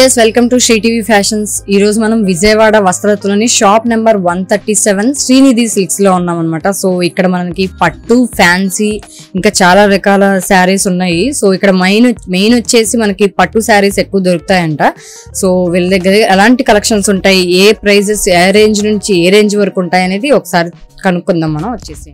Guys welcome to Sri TV fashions ఈ రోజు మనం విజయవాడ వస్త్రతులని shop number one thirty seven Srinidhi silks లో ఉన్నాం అనమాట సో ఇక్కడ మనకి పట్టు ఫ్యాన్సీ ఇంకా చాలా రకాల శారీస్ ఉన్నాయి సో ఇక్కడ మెయిన్ మెయిన్ వచ్చేసి మనకి పట్టు శారీస్ ఎక్కువ దొరుకుతాయంట సో వీళ్ళ దగ్గర ఎలాంటి కలెక్షన్స్ ఉంటాయి ఏ ప్రైజెస్ ఏ రేంజ్ నుంచి ఏ రేంజ్ వరకు ఉంటాయి అనేది ఒకసారి కనుక్కుందాం మనం వచ్చేసి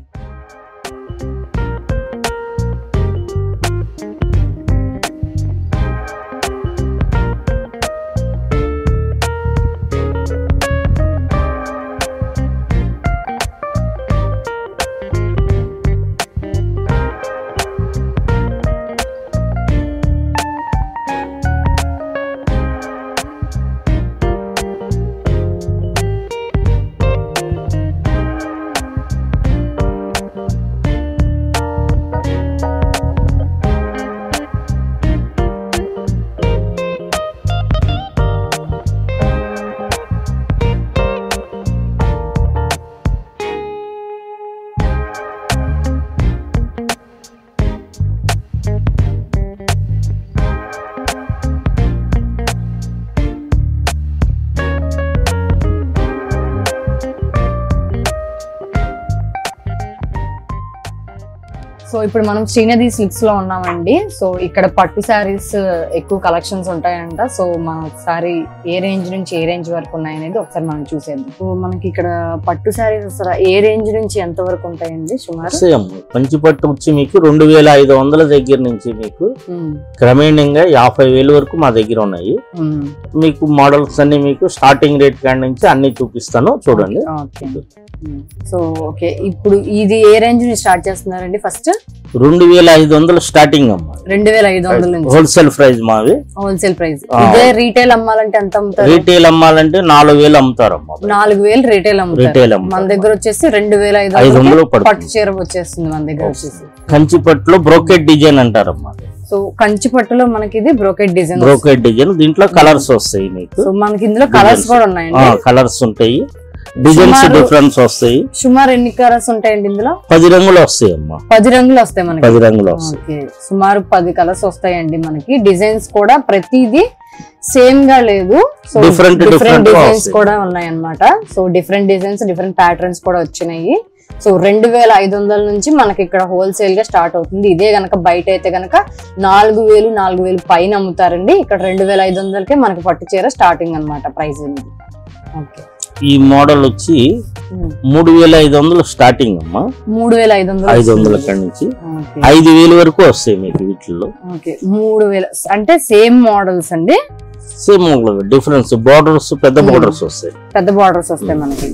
సో ఇప్పుడు మనం శ్రీనది సిల్క్స్ లో ఉన్నామండి సో ఇక్కడ పట్టు శారీస్ ఎక్కువ కలెక్షన్స్ ఉంటాయంట సో మనం ఒకసారి ఏ రేంజ్ నుంచి ఏ రేంజ్ వరకు ఉన్నాయనేది ఒకసారి మనం చూసేద్దాం సో మనకి ఇక్కడ పట్టు శారీస్ అసలు ఏ రేంజ్ నుంచి ఎంత వరకు ఉంటాయండి సుమారు సేమ్ పంచిపట్టు వచ్చి మీకు రెండు వేల ఐదు వందల దగ్గర నుంచి మీకు ఉమ్, క్రమేణంగా యాభై వేలు వరకు మా దగ్గర ఉన్నాయి ఉమ్, మీకు మోడల్స్ అన్ని మీకు స్టార్టింగ్ రేట్ కాడి నుంచి అన్ని చూపిస్తాను చూడండి ఓకే ఉమ్, సో ఓకే ఇప్పుడు ఇది ఏ రేంజ్ నుంచి స్టార్ట్ చేస్తున్నారండి ఫస్ట్ రెండు వేల ఐదు వందల స్టార్టింగ్ అమ్మా రెండు వేల ఐదు వందల నుంచి హోల్సేల్ ప్రైస్ మావి హోల్సేల్ ప్రైస్ ఆ. ఇదే రీటైల్ అమ్మాలంటే ఎంత అమ్ముతారు రీటైల్ అమ్మాలంటే నాలుగు వేలు అమ్ముతారు అమ్మా నాలుగు వేలు రీటైల్ అమ్ముతారు రీటైల్ మన అమ్ముతారు దగ్గర వచ్చేసి రెండు వేల ఐదు ఐదు వందలకి వందలు పట్టు పడుతుంది చీర వచ్చేస్తుంది మన దగ్గర వచ్చేసి కంచిపట్టులో బ్రోకెట్ డిజైన్ అంటారమ్మా సో కంచి పట్టులో మనకి ఇది బ్రోకెట్ డిజైన్ బ్రోకెట్ డిజైన్ దీంట్లో కలర్స్ వస్తాయి మీకు సో మనకి ఇందులో కలర్స్ కూడా ఉన్నాయండి కలర్స్ ఉంటాయి డిజైన్స్ సుమారు- డిఫరెన్స్ వస్తాయి సుమారు ఎన్ని కలర్స్ ఉంటాయండి ఇందులో పది రంగులు వస్తాయి అమ్మా పది రంగులు వస్తాయి మనకి పది రంగులు వస్తాయి ఓకే సుమారు పది కలర్స్ వస్తాయండి మనకి డిజైన్స్ కూడా ప్రతిదీ సేమ్ గా లేదు సో Different, డిఫరెంట్ different గా డిజైన్స్ వస్తాయి. కూడా ఉన్నాయన్నమాట so different designs different patterns కూడా వచ్చినాయి సో రెండు వేల ఐదు వందల నుంచి మనకి ఇక్కడ హోల్సేల్ గా స్టార్ట్ అవుతుంది ఇదే గనక బయట అయితే గనక నాలుగు వేలు నాలుగు వేలు పైన అమ్ముతారండి ఇక్కడ రెండు వేల ఐదు వందలకే మనకి పట్టు చీర స్టార్టింగ్ అన్నమాట ప్రైస్ అనేది ఓకే ఈ మోడల్ వచ్చి మూడు వేల ఐదు వందలు స్టార్టింగ్ అమ్మా మూడు వేల ఐదు వందలు ఐదు వందల కాడి నుంచి ఓకే ఐదు వేలు వరకు వస్తాయి మీకు వీటిల్లో ఓకే మూడు వేల అంటే సేమ్ మోడల్స్ అండి సేమ్ డిఫరెన్స్ బార్డర్స్ పెద్ద బార్డర్స్ వస్తాయి పెద్ద బార్డర్స్ వస్తాయి మనకి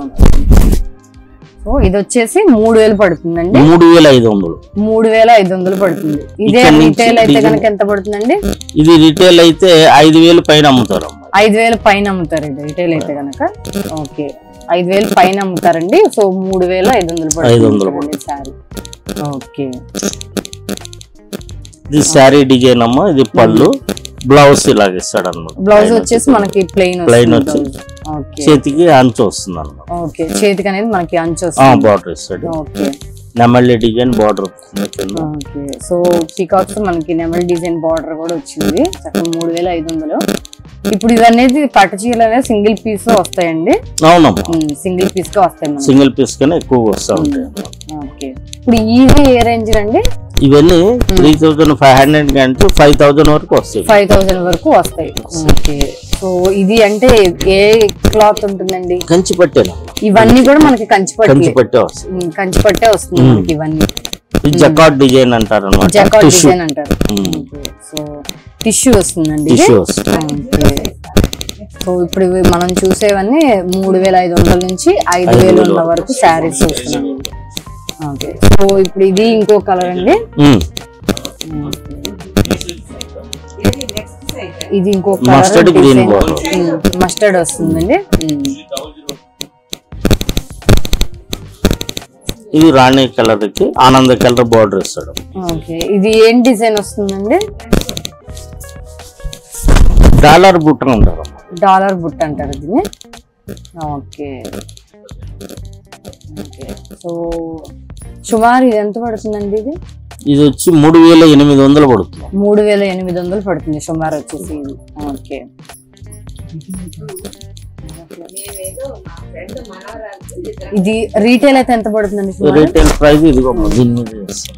సో ఇది వచ్చేసి మూడు వేలు పడుతుందండి మూడు వేల ఐదు వందలు మూడు వేల ఐదు వందలు పడుతుంది ఇదే ఇక్కడ నుంచి రీటైల్ అయితే డిజైన్- కనుక ఎంత పడుతుందండి ఇది రిటైల్ అయితే ఐదు వేలు పైన అమ్ముతారు అమ్మా ఐదు వేల పైన అమ్ముతారు ఇది రీటైల్ అయితే కనుక ఓకే ఐదు వేల పైన అమ్ముతారండి సో మూడు వేల ఐదు వందలు ఐదు వందలు పడుతుంది సారీ ఓకే ఇది శారీ డిజైన్ అమ్మా ఇది పళ్ళు బ్లౌజ్ ఇలాగ ఇస్తాడు అనమాట బ్లౌజ్ వచ్చేసి మనకి ప్లెయిన్ Plain ఓకే చేతికి అంచు వస్తుంది అనమాట ఓకే చేతికి అనేది మనకి అంచు వస్తుంది బార్డర్ ఇస్తాడు ఓకే నెమళ్ళి డిజైన్ బార్డర్ వస్తుంది కింద ఓకే సో పీకాక్స్ మనకి నెమల్ డిజైన్ బార్డర్ కూడా వచ్చింది చక్కగా మూడు వేల ఐదు వందలు ఇప్పుడు ఇవనేది పట్టు చీరలు అనేది సింగిల్ పీస్ వస్తాయండి అవునమ్మా సింగిల్ పీస్ గా వస్తాయి మనకి సింగిల్ పీస్ కన్నా ఎక్కువగా వస్తూ ఉంటాయి అన్నమాట. ఓకే ఇప్పుడు ఇది ఏ రేంజ్ అండి ఇవన్నీ త్రీ థౌజండ్ ఫైవ్ హండ్రెడ్ కంటే ఫైవ్ థౌజండ్ వరకు వస్తాయి ఫైవ్ థౌసండ్ వరకు వస్తాయి ఓకే సో ఇది అంటే ఏ క్లాత్ ఉంటుందండి కంచి పట్టేనమ్మా ఇవన్నీ కూడా మనకి కంచి కంచి పట్టు పట్టే వస్తాయి కంచి పట్టే వస్తుంది మనకి ఇవన్నీ ఇది జకాట్ డిజైన్ అంటారు అనమాట జకాట్ టిష్యూ డిజైన్ అంటారు సో టిష్యూ వస్తుందండి ఇది టిష్యూ వస్తుంది ఓకే. సో ఇప్పుడు ఇవి మనం చూసేవన్నీ మూడు వేల ఐదు వందల నుంచి ఐదు ఐదు వేలు వేల ఉన్న వరకు శారీస్ చూస్తున్నాం ఓకే సో ఇప్పుడు ఇది ఇంకో కలర్ అండి ఉమ్. ఇది ఇంకో Mustard green border. మస్టర్డ్ వస్తుందండి ఉమ్. ఇది రాణి కలర్ కి ఆనంద కలర్ బార్డర్ ఇస్తాడు ఓకే ఇది ఏం డిజైన్ వస్తుందండి డాలర్ బుట్ట ఉంటారు డాలర్ బుట్ట అంటారు దీన్ని ఓకే ఓకే సో సుమారు ఇది ఎంత పడుతుందండి ఇది ఇది వచ్చి మూడు వేల ఎనిమిది వందలు పడుతుంది మూడు వేల ఎనిమిది వందలు పడుతుంది సుమారు వచ్చేసి ఇది ఓకే ఇది రీటైల్ అయితే ఎంత పడుతుందండి సుమారు రీటైల్ ప్రైస్ ఇదిగో దీని మీద వేస్తాం.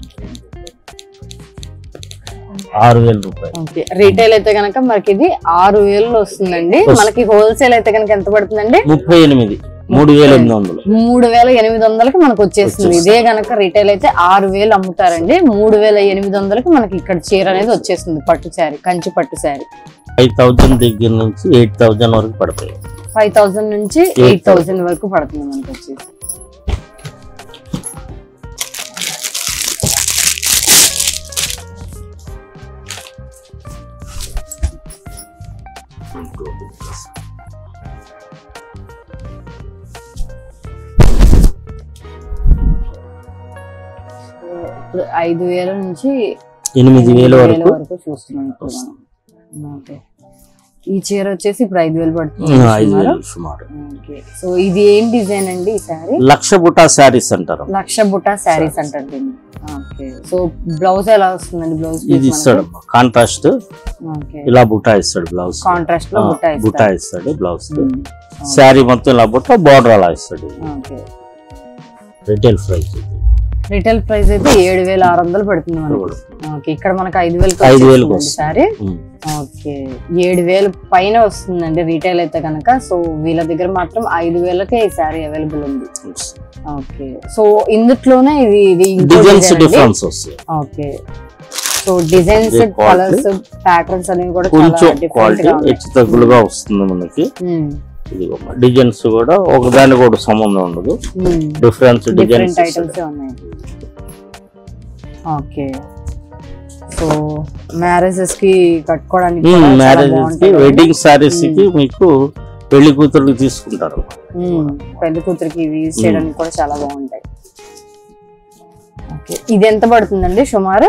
ఆరు వేల రూపాయలు ఓకే రీటైల్ అయితే కనుక మనకి ఇది ఆరు వేలు వస్తుందండి మనకి హోల్సేల్ అయితే కనుక ఎంత పడుతుందండి ముప్పై ఎనిమిది మూడు వేల ఎనిమిది వందలు మూడు వేల ఎనిమిది వందలకి మనకు వచ్చేస్తుంది ఇదే గనక రీటైల్ అయితే ఆరు వేలు అమ్ముతారండి మూడు వేల ఎనిమిది వందలకి మనకి ఇక్కడ చీర అనేది వచ్చేస్తుంది పట్టు శారీ కంచి పట్టు శారీ ఫైవ్ థౌజండ్ దగ్గర నుంచి ఎయిట్ థౌజండ్ వరకు పడతాయి ఫైవ్ థౌసండ్ నుంచి ఎయిట్ థౌసండ్ వరకు పడుతుంది మనకి వచ్చేసి ఇప్పుడు ఐదు వేల నుంచి ఎనిమిది వేల వేల వరకు వరకు చూస్తున్నాం ఇప్పుడు మనం ఓకే ఈ చీర వచ్చేసి ఇప్పుడు ఐదు వేలు పడుతుంది ఉమ్, ఐదు సుమారు. వేలు సుమారు ఓకే సో ఇది ఏం డిజైన్ అండి ఈ శారీ లక్ష బుటా శారీస్ అంటారు లక్ష బుట్ట శారీస్ అంటారు దీన్ని ఓకే సో బ్లౌజ్ ఎలా వస్తుందండి బ్లౌజ్ ఇది ఇస్తాడు కాంట్రాస్ట్ ఓకే ఇలా బుటా ఇస్తాడు బ్లౌజ్ కాంట్రాస్ట్ లో బుట్ట బుటా ఇస్తారు ఇస్తాడు బ్లౌజ్ ఉమ్, శారీ మొత్తం ఇలా బుట్ట బార్డర్ అలా ఇస్తాడు okay retail price retail price అయితే ఏడు వేల ఆరు వందలు పడుతుంది మనకి ఓకే ఇక్కడ మనకి ఐదు వేలకు ఐదు వేలకు వచ్చేస్తుందండి శారీ ఓకే ఏడు వేలు పైన వస్తుందండి రీటైల్ అయితే కనుక సో వీళ్ళ దగ్గర మాత్రం ఐదు వేలకే ఈ శారీ అవైలబుల్ ఉంది ఓకే సో ఇందుట్లోనే ఇది ఇది ఇంకో డిజైన్స్ design అండి. డిఫరెన్స్ వస్తాయి ఓకే సో డిజైన్స్ ఇది quality. కలర్స్ ప్యాటర్న్స్ అనేవి కూడా కొంచెం చాలా డిఫరెంట్ క్వాలిటీ గా ఉన్నాయి హెచ్చు తగ్గులుగా వస్తుంది మనకి ఉమ్, ఇది డిజైన్స్ కూడా ఒకదాని కూడా సంబంధం ఉండదు um. Difference different designs items ఉన్నాయి ఓకే సో మ్యారేజెస్ కి కట్టుకోవడానికి కూడా చాలా మ్యారేజెస్ కి బాగుంటాయి. వెడ్డింగ్ సారీస్ కి మీకు పెళ్లి కూతురు తీసుకుంటారు ఉమ్, పెళ్లి కూతురికి ఇవి యూజ్ చేయడానికి కూడా చాలా బాగుంటాయి ఓకే ఇది ఎంత పడుతుందండి సుమారు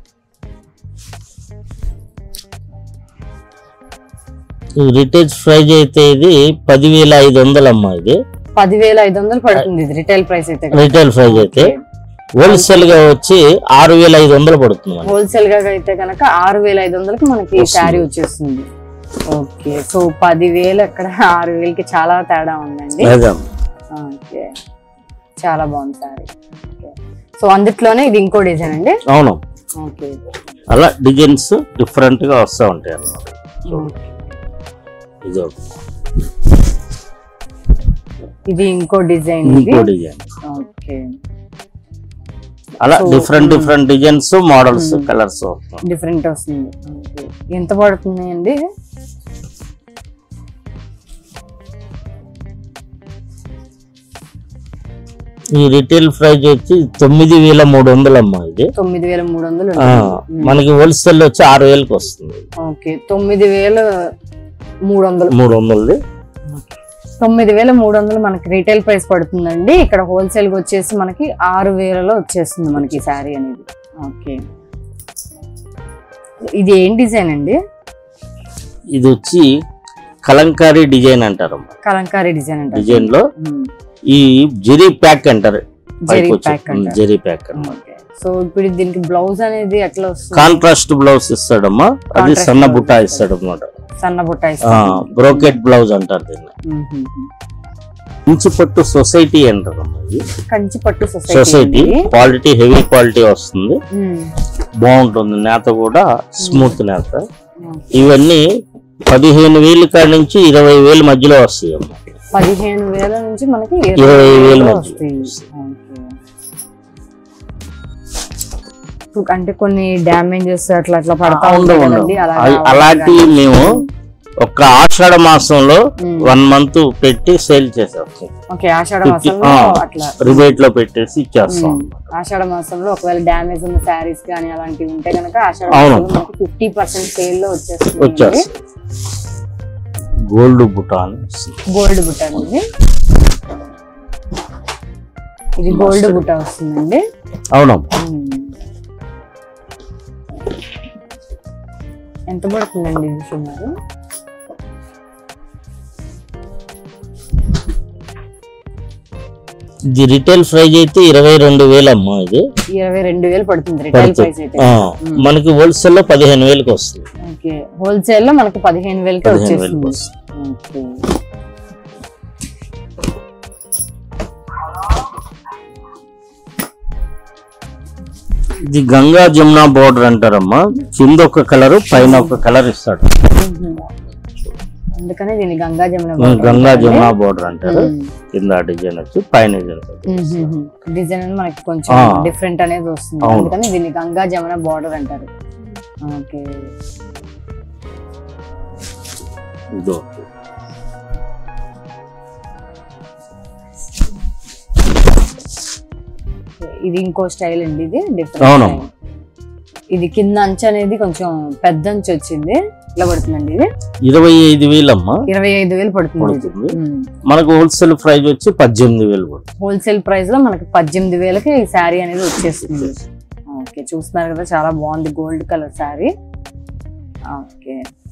రిటైల్ ప్రైజ్ అయితే ఇది పదివేల ఐదు వందలు అమ్మా ఇది పదివేల ఐదు వందలు పడుతుంది ఇది రిటైల్ ప్రైస్ అయితే రిటైల్ ప్రైజ్ అయితే హోల్సేల్ గా వచ్చి ఆరు వేల ఐదు వందలు పడుతుంది మనకి. హోల్సేల్ గా అయితే కనుక ఆరు వేల ఐదు వందలకి మనకి వస్తుంది. శారీ వచ్చేస్తుంది ఓకే సో పదివేలు అక్కడ ఆరు వేలకి చాలా తేడా ఉందండి అదే. ఓకే చాలా బాగుంది శారీ సో అందుట్లోనే ఇది ఇంకో డిజైన్ అండి అవును ఓకే అలా డిజైన్స్ డిఫరెంట్ గా వస్తూ ఉంటాయి అన్నమాట ఇది ఒక- ఇది ఇంకో డిజైన్ ఇది ఇంకో డిజైన్ ఓకే అలా So, different mm. Different designs models colours వస్తాయి డిఫరెంట్ వస్తుంది ఓకే ఎంత పడుతుంది అండి ఈ రిటైల్ ప్రైస్ వచ్చి తొమ్మిది వేల మూడు వందలు అమ్మా ఇది తొమ్మిది వేల మూడు వందలు ఆ, ఉంటుంది. మనకి హోల్సేల్ వచ్చి ఆరు వేలకు వస్తుంది ఓకే తొమ్మిది వేల మూడు వందలు మూడు వందలది తొమ్మిది వేల మూడు వందలు మనకి రీటైల్ ప్రైస్ పడుతుందండి ఇక్కడ హోల్సేల్ కి వచ్చేసి మనకి ఆరు వేలలో వచ్చేస్తుంది మనకి శారీ అనేది ఓకే ఇది ఏం డిజైన్ అండి ఇది వచ్చి కలంకారీ డిజైన్ అంటారు కలంకారీ డిజైన్ అంటారు డిజైన్ లో ఉమ్. ఈ జెరీ ప్యాక్ అంటారు జెరీ పైకి వచ్చి. ప్యాక్ అంటారు జెరీ ప్యాక్ అన్నమాట ఓకే. సో ఇప్పుడు దీనికి బ్లౌజ్ అనేది ఎట్లా వస్తుంది కాంట్రాస్ట్ బ్లౌజ్ ఇస్తాడమ్మా అది Contrast సన్న blouse బుట్ట ఇస్తాడు. ఇస్తాడు అనమాట సన్న బుట్ట ఇస్తారు బ్రోకెట్ బ్లౌజ్ అంటారు దీన్ని ఉమ్, ఉమ్, ఉమ్. ఇంచి పట్టు సొసైటీ అంటారు ఇది కంచి పట్టు society society quality heavy quality వస్తుంది బాగుంటుంది నేత కూడా స్మూత్ నేత ఇవన్నీ పదిహేను వేలు కాడి నుంచి ఇరవై వేల మధ్యలో వస్తాయి అమ్మా పదిహేను వేల నుంచి మనకి ఇరవై వేల వేలు మధ్య. వస్తాయి ఓకే. ఇప్పుడు అంటే కొన్ని డ్యామేజెస్ అట్లా అట్లా పడతా ఉండవు, ఉంటాయి ఉండవు. కదండి అలా అవి- అలాంటివి మేము ఒక ఆషాఢ మాసంలో ఉమ్. వన్ మంత్ పెట్టి సేల్ చేసేస్తాం ఓకే ఆషాఢ ఫిఫ్టీ మాసంలో అట్లా రిబేట్ లో పెట్టేసి ఇచ్చేస్తాం ఉమ్. ఆషాఢ మాసంలో ఒకవేళ డ్యామేజ్ ఉన్న శారీస్ కానీ అలాంటివి ఉంటే కనుక ఆషాఢ అవును. మాసంలో మనకి ఫిఫ్టీ పర్సెంట్ సేల్ లో వచ్చేస్తుంది వచ్చేస్తాం గోల్డ్ బుట్ట అని వస్తుంది. గోల్డ్ బుట్ట అండి ఇది గోల్డ్ బుట్ట వస్తుందండి అవునమ్మా ఉమ్. ఎంత పడుతుందండి ఇది సుమారు ఇది రిటైల్ ప్రైజ్ అయితే ఇరవై రెండు వేలు అమ్మా ఇది ఇరవై రెండు వేలు పడుతుంది రిటైల్ పడుతుంది. ప్రైస్ అయితే ఆ, మనకి హోల్సేల్ లో పదిహేను వేలకి వస్తుంది ఓకే హోల్సేల్ లో మనకు పదిహేను వేలకి పదిహేను వేలకి వచ్చేస్తుంది వస్తుంది ఓకే ఇది గంగా జమున బోర్డర్ అంటారమ్మా కింద ఒక కలర్ పైన ఒక కలర్ ఇస్తాడు అందుకనే దీన్ని గంగా జమున గంగా జమున బోర్డర్ అంటారు కింద డిజైన్ వచ్చి పైన డిజైన్ వచ్చి. డిజైన్ అనేది మనకి కొంచెం ఆ. డిఫరెంట్ అనేది వస్తుంది అవును. అందుకని దీన్ని గంగా జమున బార్డర్ అంటారు ఓకే ఇది ఒకటి. ఇది ఇంకో స్టైల్ అండి ఇది డిఫరెంట్ అవునమ్మా. ఇది కింద అంచు అనేది కొంచెం పెద్ద అంచు వచ్చింది ఇట్లా పడుతుందండి ఇది ఇరవై ఐదు వేలు అమ్మా ఇరవై ఐదు వేలు పడుతుంది ఇది పడుతుంది మనకు హోల్సేల్ ప్రైజ్ వచ్చి పద్దెనిమిది వేలు పడుతుంది హోల్సేల్ ప్రైస్ లో మనకి పద్దెనిమిది వేలకి ఈ శారీ అనేది వచ్చేస్తుంది ఓకే చూస్తున్నారు కదా చాలా బాగుంది గోల్డ్ కలర్ శారీ ఓకే